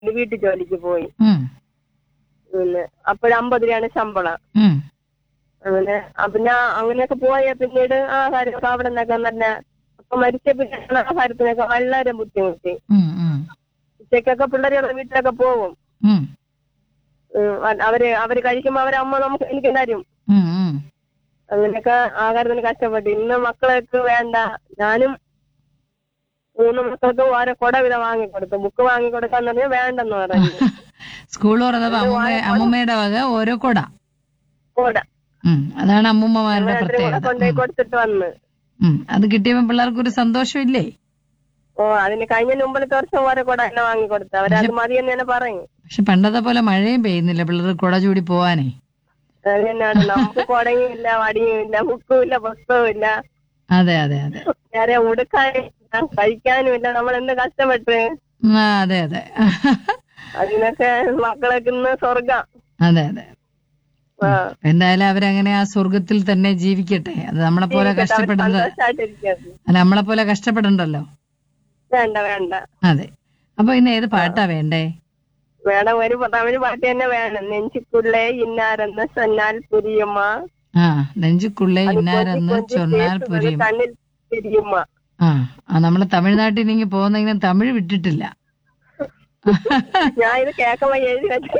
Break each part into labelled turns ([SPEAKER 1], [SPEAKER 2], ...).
[SPEAKER 1] വീട്ടു ജോലിക്ക് പോയി
[SPEAKER 2] ഉം,
[SPEAKER 1] പിന്നെ അപ്പോഴും അമ്പത് രൂപയാണ് ശമ്പളം
[SPEAKER 2] ഉം,
[SPEAKER 1] അങ്ങനെ അപ്പൊ ഞാൻ അങ്ങനെയൊക്കെ പോയ പിന്നീട് ആഹാരമൊക്കെ അവിടെ നിന്നൊക്കെ തന്നെ അപ്പൊ മരിച്ച പിന്നെ ആഹാരത്തിനൊക്കെ വളരെ ബുദ്ധിമുട്ടി
[SPEAKER 2] ഉം, ഉം,
[SPEAKER 1] ഉച്ചക്കൊക്കെ പിള്ളേരുടെ വീട്ടിലൊക്കെ പോകും
[SPEAKER 2] ഉം,
[SPEAKER 1] ഉം, അ- അവര് അവര് കഴിക്കുമ്പോ അവരെ അമ്മ നമുക്ക് എനിക്ക് തരും
[SPEAKER 2] ഉം, ഉം.
[SPEAKER 1] അങ്ങനെയൊക്കെ ആഹാരത്തിന് കഷ്ടപ്പെട്ടു ഇന്ന് മക്കളൊക്കെ വേണ്ട ഞാനും മൂന്ന് മക്കൾക്ക് ഓരോ കൊട വിധ വാങ്ങിക്കൊടുത്തു ബുക്ക് വാങ്ങിക്കൊടുക്കാന്ന് പറഞ്ഞാൽ വേണ്ടെന്ന് പറഞ്ഞു
[SPEAKER 2] സ്കൂൾ തുറന്നപ്പോ അമ്മൂമ്മ അമ്മൂമ്മയുടെ വക ഓരോ കൊട
[SPEAKER 1] കൊട
[SPEAKER 2] ഉം, അതാണ് അമ്മൂമ്മമാരുടെ
[SPEAKER 1] അത്രയും കൂടെ
[SPEAKER 2] പ്രത്യേകത
[SPEAKER 1] കൊണ്ടുപോയി കൊടുത്തിട്ട് വന്ന്
[SPEAKER 2] ഉം, അത് കിട്ടിയപ്പോ പിള്ളേർക്ക് ഒരു സന്തോഷമില്ലേ
[SPEAKER 1] ഓ അതിന് കഴിഞ്ഞ മുമ്പിലത്തെ വർഷം ഓരോ കൊട എന്നെ വാങ്ങിക്കൊടുത്തു അവരത് മതിയെന്ന് തന്നെ പറയും
[SPEAKER 2] പക്ഷെ പണ്ടത്തെ പോലെ മഴയും പെയ്യുന്നില്ല പിള്ളേർ കുട ചൂടി പോവാനേ
[SPEAKER 1] അത് തന്നെയാണ് നമുക്ക് കൊടയും ഇല്ല വടിയും ഇല്ല ബുക്കും ഇല്ല പുസ്തകവും ഇല്ല
[SPEAKER 2] അതെ അതെ അതെ
[SPEAKER 1] നേരെ ഉടുക്കാനും ഇല്ല കഴിക്കാനും ഇല്ല നമ്മൾ എന്ത് കഷ്ടപ്പെട്ട്
[SPEAKER 2] ഉം, ആ, അതെ അതെ
[SPEAKER 1] അതിനൊക്കെ മക്കളൊക്കെ ഇന്ന് സ്വർഗം
[SPEAKER 2] അതെ അതെ
[SPEAKER 1] ആ
[SPEAKER 2] എന്തായാലും അവരങ്ങനെ ആ സ്വർഗത്തിൽ തന്നെ ജീവിക്കട്ടെ അത് നമ്മളെ പോലെ കഷ്ടപ്പെടുന്നത്
[SPEAKER 1] സന്തോഷമായിട്ടിരിക്കുന്നത്
[SPEAKER 2] അല്ല നമ്മളെ പോലെ കഷ്ടപ്പെടണ്ടല്ലോ
[SPEAKER 1] വേണ്ട വേണ്ട
[SPEAKER 2] അതെ അപ്പൊ ഇന്ന് ഏത് പാട്ടാ വേണ്ടേ
[SPEAKER 1] വേണം ഒരു തമിഴ് പാട്ട് തന്നെ വേണം നെഞ്ചിക്കുള്ളേ ഇന്നാരെന്ന് സൊന്നാൽ പുരിയുമ്മ
[SPEAKER 2] ആ നെഞ്ചുക്കുള്ളേ
[SPEAKER 1] അത്
[SPEAKER 2] ഇന്നാരെന്ന്
[SPEAKER 1] കൊഞ്ചി കൊഞ്ചി
[SPEAKER 2] ചൊന്നാൽ
[SPEAKER 1] പേസുന്നത്
[SPEAKER 2] പുരിയും
[SPEAKER 1] കണ്ണിൽ തിരിയുമ്മ
[SPEAKER 2] ആ ആ നമ്മള് തമിഴ്നാട്ടിൽ ഇങ്ങനെ പോകുന്നെങ്കിലും തമിഴ് വിട്ടിട്ടില്ല
[SPEAKER 1] ഞാൻ ഇത് കേൾക്കുമ്പോ എഴുതി വെച്ചു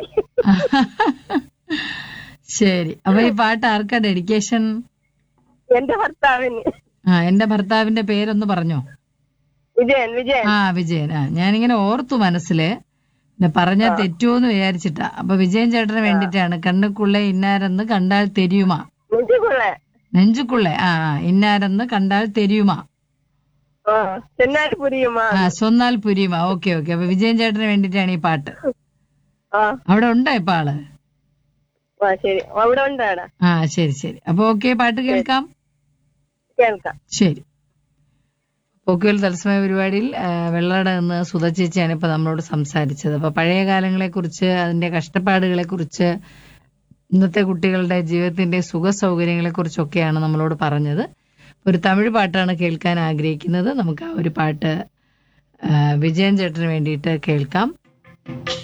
[SPEAKER 2] ശരി അപ്പൊ ഈ പാട്ട് ആർക്കാ ഡെഡിക്കേഷൻ
[SPEAKER 1] എന്റെ ഭർത്താവിന്
[SPEAKER 2] ആ എന്റെ ഭർത്താവിന്റെ പേരൊന്ന് പറഞ്ഞോ
[SPEAKER 1] വിജയൻ വിജയൻ
[SPEAKER 2] ആ വിജയൻ ആ ഞാനിങ്ങനെ ഓർത്തു മനസ്സില് പിന്നെ പറഞ്ഞാൽ തെറ്റുമോന്ന് വിചാരിച്ചിട്ടാ അപ്പൊ വിജയൻ ചേട്ടന് വേണ്ടിട്ടാണ് കണ്ണുക്കുള്ളേ ഇന്നാരെന്ന് കണ്ടാൽ തെരിയുമാ
[SPEAKER 1] നെഞ്ചിക്കുള്ളേ
[SPEAKER 2] നെഞ്ചുക്കുള്ളേ ആ ആ, ഇന്നാരെന്ന് കണ്ടാൽ തെരിയുമാ
[SPEAKER 1] ആ ചെന്നാൽ പുരിയുമ്മ
[SPEAKER 2] ആ സ്വന്നാൽ പുരിയുമാ ഓക്കെ ഓക്കെ അപ്പൊ വിജയൻ ചേട്ടന് വേണ്ടിട്ടാണ് ഈ പാട്ട്
[SPEAKER 1] ആ
[SPEAKER 2] അവിടെ ഉണ്ടോ ഇപ്പൊ ആള്
[SPEAKER 1] ആ ശരി അവിടെ ഉണ്ടാടാ
[SPEAKER 2] ആ ശരി ശരി അപ്പൊ ഓക്കെ പാട്ട് കേൾക്കാം
[SPEAKER 1] കേൾക്കാം
[SPEAKER 2] ശരി പോക്കുവൽ തത്സമയ പരിപാടിയിൽ ആ, വെള്ളട എന്ന് സുധ ചേച്ചിയാണ് ഇപ്പൊ നമ്മളോട് സംസാരിച്ചത് അപ്പൊ പഴയ കാലങ്ങളെ കുറിച്ച് അതിന്റെ കഷ്ടപ്പാടുകളെ കുറിച്ച് ഇന്നത്തെ കുട്ടികളുടെ ജീവിതത്തിന്റെ സുഖ സൗകര്യങ്ങളെ കുറിച്ചൊക്കെയാണ് നമ്മളോട് പറഞ്ഞത് ഒരു തമിഴ് പാട്ടാണ് കേൾക്കാൻ ആഗ്രഹിക്കുന്നത് നമുക്ക് ആ ഒരു പാട്ട് ആ, വിജയൻ ചേട്ടന് വേണ്ടിയിട്ട് കേൾക്കാം